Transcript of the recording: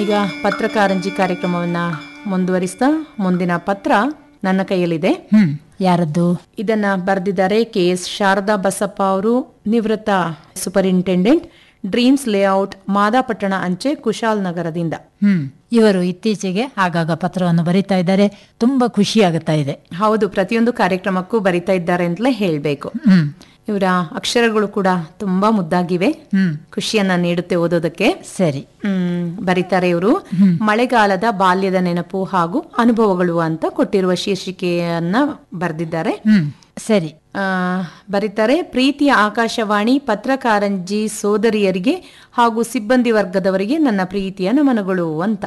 ಈಗ ಪತ್ರಕಾರಂಜಿ ಕಾರ್ಯಕ್ರಮವನ್ನ ಮುಂದುವರಿಸ್ತಾ ಮುಂದಿನ ಪತ್ರ ನನ್ನ ಕೈಯಲ್ಲಿದೆ ಹ್ಮ್ ಯಾರದ್ದು ಇದನ್ನ ಬರೆದಿದ್ದಾರೆ ಕೆ ಎಸ್ ಶಾರದಾ ಬಸಪ್ಪ ಅವರು ನಿವೃತ್ತ ಸೂಪರಿಂಟೆಂಡೆಂಟ್ ಡ್ರೀಮ್ಸ್ ಲೇಔಟ್ ಮಾದಾಪಟ್ಟಣ ಅಂಚೆ ಕುಶಾಲ್ ನಗರದಿಂದ ಹ್ಮ್ ಇವರು ಇತ್ತೀಚೆಗೆ ಆಗಾಗ ಪತ್ರವನ್ನು ಬರಿತಾ ಇದ್ದಾರೆ ತುಂಬಾ ಖುಷಿ ಆಗುತ್ತಾ ಇದೆ ಹೌದು ಪ್ರತಿಯೊಂದು ಕಾರ್ಯಕ್ರಮಕ್ಕೂ ಬರಿತಾ ಇದ್ದಾರೆ ಅಂತಲೇ ಹೇಳ್ಬೇಕು ಹ್ಮ್ ಇವರ ಅಕ್ಷರಗಳು ಕೂಡ ತುಂಬಾ ಮುದ್ದಾಗಿವೆ ಹ್ಮ್ ಖುಷಿಯನ್ನ ನೀಡುತ್ತೆ ಓದೋದಕ್ಕೆ ಸರಿ ಹ್ಮ್ ಬರೀತಾರೆ ಇವರು ಮಳೆಗಾಲದ ಬಾಲ್ಯದ ನೆನಪು ಹಾಗೂ ಅನುಭವಗಳು ಅಂತ ಕೊಟ್ಟಿರುವ ಶೀರ್ಷಿಕೆಯನ್ನ ಬರೆದಿದ್ದಾರೆ ಹ್ಮ್ ಸರಿ ಆ, ಬರೀತಾರೆ ಪ್ರೀತಿಯ ಆಕಾಶವಾಣಿ ಪತ್ರಕಾರಂಜಿ ಸೋದರಿಯರಿಗೆ ಹಾಗೂ ಸಿಬ್ಬಂದಿ ವರ್ಗದವರಿಗೆ ನನ್ನ ಪ್ರೀತಿಯ ನಮನಗಳು ಅಂತ